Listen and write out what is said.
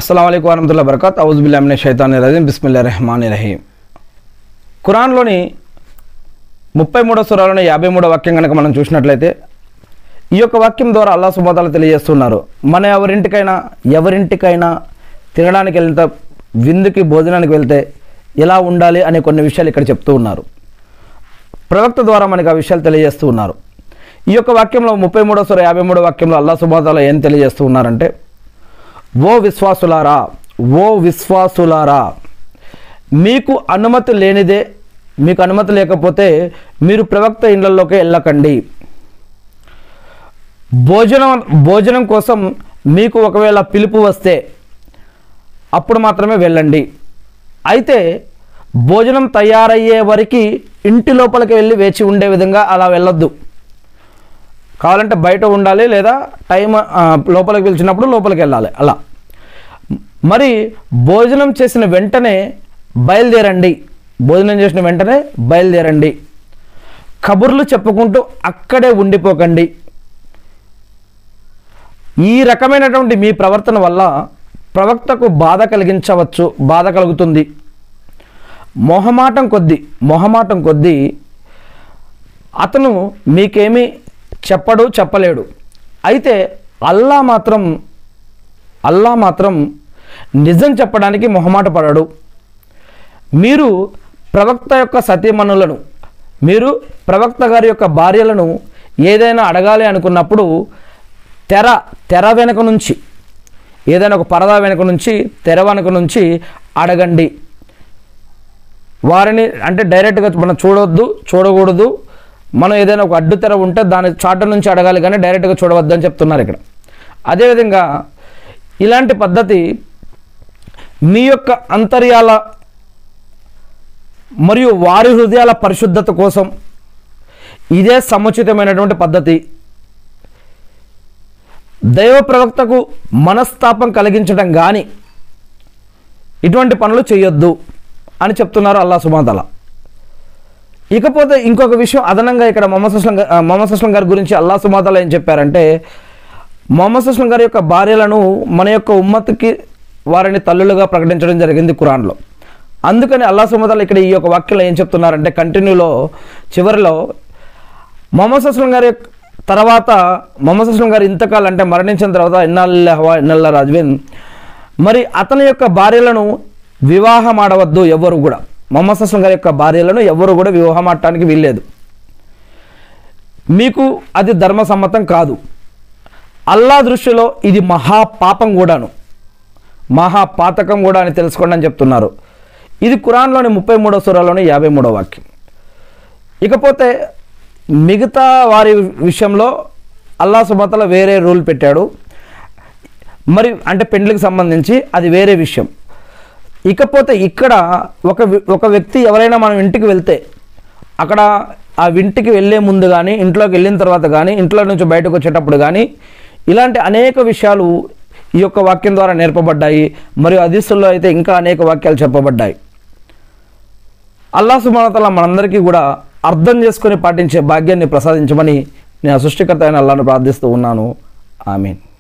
అస్సలం అయికు వరహతుల్లా బరకత్ ఔజుబుల్లామిన షైతాని రజీం బిస్మిల్లా రెహమాన్ రహీం ఖురాన్లోని ముప్పై మూడో సురాలోని యాభై మూడో వాక్యం కనుక మనం చూసినట్లయితే ఈ యొక్క వాక్యం ద్వారా అల్లా సుబాతాలు తెలియజేస్తున్నారు మన ఎవరింటికైనా ఎవరింటికైనా తినడానికి వెళ్తే విందుకి భోజనానికి వెళ్తే ఎలా ఉండాలి అనే కొన్ని విషయాలు ఇక్కడ చెప్తూ ఉన్నారు ప్రవక్త ద్వారా మనకి ఆ విషయాలు తెలియజేస్తూ ఉన్నారు ఈ యొక్క వాక్యంలో ముప్పై మూడో సుర యాభై మూడో వాక్యంలో అల్లా సుబాతాలు ఏం తెలియజేస్తూ ఉన్నారంటే ఓ విశ్వాసులారా ఓ విశ్వాసులారా మీకు అనుమతి లేనిదే మీకు అనుమతి లేకపోతే మీరు ప్రవక్త ఇళ్లలోకి వెళ్ళకండి భోజనం భోజనం కోసం మీకు ఒకవేళ పిలుపు వస్తే అప్పుడు మాత్రమే వెళ్ళండి అయితే భోజనం తయారయ్యే వరకు ఇంటి లోపలికి వెళ్ళి వేచి ఉండే విధంగా అలా వెళ్ళొద్దు కావాలంటే బయట ఉండాలి లేదా టైం ఆ, లోపలికి పిలిచినప్పుడు లోపలికి వెళ్ళాలి అలా మరి భోజనం చేసిన వెంటనే బయలుదేరండి భోజనం చేసిన వెంటనే బయలుదేరండి కబుర్లు చెప్పుకుంటూ అక్కడే ఉండిపోకండి ఈ రకమైనటువంటి మీ ప్రవర్తన వల్ల ప్రవక్తకు బాధ కలిగించవచ్చు బాధ కలుగుతుంది మొహమాటం కొద్దీ మొహమాటం కొద్దీ అతను మీకేమీ చెప్పడు చెప్పలేడు అయితే అల్లా మాత్రం అల్లా మాత్రం నిజం చెప్పడానికి మొహమాట పడడు మీరు ప్రవక్త యొక్క సతీమణులను మీరు ప్రవక్త గారి యొక్క భార్యలను ఏదైనా అడగాలి అనుకున్నప్పుడు తెర తెర వెనుక నుంచి ఏదైనా ఒక పరదా వెనుక నుంచి తెర వెనుక నుంచి అడగండి వారిని అంటే డైరెక్ట్గా మనం చూడొద్దు చూడకూడదు మనం ఏదైనా ఒక అడ్డు తెర ఉంటే దాని చాట నుంచి అడగాలి కానీ డైరెక్ట్గా చూడవద్దు అని చెప్తున్నారు ఇక్కడ అదేవిధంగా ఇలాంటి పద్ధతి మీ యొక్క అంతర్యాల మరియు వారి హృదయాల పరిశుద్ధత కోసం ఇదే సముచితమైనటువంటి పద్ధతి దైవ ప్రవక్తకు మనస్తాపం కలిగించడం కానీ ఇటువంటి పనులు చేయొద్దు అని చెప్తున్నారు అల్లా సుమాతల ఇకపోతే ఇంకొక విషయం అదనంగా ఇక్కడ మొహమ్మద్ అస్లం గా- ఆ, మొహమ్మద్ అస్లం గారి గురించి అల్లా సుమాతల ఏం చెప్పారంటే మొహమ్మద్ అస్లం గారి యొక్క భార్యలను మన యొక్క ఉమ్మత్కి వారిని తల్లులుగా ప్రకటించడం జరిగింది ఖురాన్లో అందుకని అల్లా సుమతల ఇక్కడ ఈ యొక్క వాక్యంలో ఏం చెప్తున్నారంటే కంటిన్యూలో చివరిలో మొహమ్మద్ అస్లం గారి యొక్క- తర్వాత మొహమ్మద్ అస్లం గారు ఇంతకాలం అంటే మరణించిన తర్వాత ఇన్నాళ్ళ ఇన్నల్ల రాజ్విన్ మరి అతని యొక్క భార్యలను వివాహం ఆడవద్దు ఎవరు కూడా మొహమ్మద్ అస్లం గారి యొక్క భార్యలను ఎవరు కూడా వివాహం ఆడటానికి వీల్లేదు మీకు అది ధర్మసమ్మతం కాదు అల్లా దృష్టిలో ఇది మహాపాపం కూడాను మహాపాతకం కూడా అని తెలుసుకోండి అని చెప్తున్నారు ఇది ఖురాన్లోని ముప్పై మూడో సురాలోని యాభై మూడో వాక్యం ఇకపోతే మిగతా వారి విషయంలో అల్లా సుమతల వేరే రూల్ పెట్టాడు మరి అంటే పెండ్లికి సంబంధించి అది వేరే విషయం ఇకపోతే ఇక్కడ ఒక వి- ఒక వ్యక్తి ఎవరైనా మనం ఇంటికి వెళ్తే అక్కడ ఆ ఇంటికి వెళ్ళే ముందు కానీ ఇంట్లోకి వెళ్ళిన తర్వాత కానీ ఇంట్లో నుంచి బయటకు వచ్చేటప్పుడు కానీ ఇలాంటి అనేక విషయాలు ఈ యొక్క వాక్యం ద్వారా నేర్పబడ్డాయి మరియు అదిస్తుల్లో అయితే ఇంకా అనేక వాక్యాలు చెప్పబడ్డాయి అల్లా సుమానతల మనందరికీ కూడా అర్థం చేసుకొని పాటించే భాగ్యాన్ని ప్రసాదించమని నేను సృష్టికర్త అయిన అల్లాను ప్రార్థిస్తూ ఉన్నాను ఆమీన్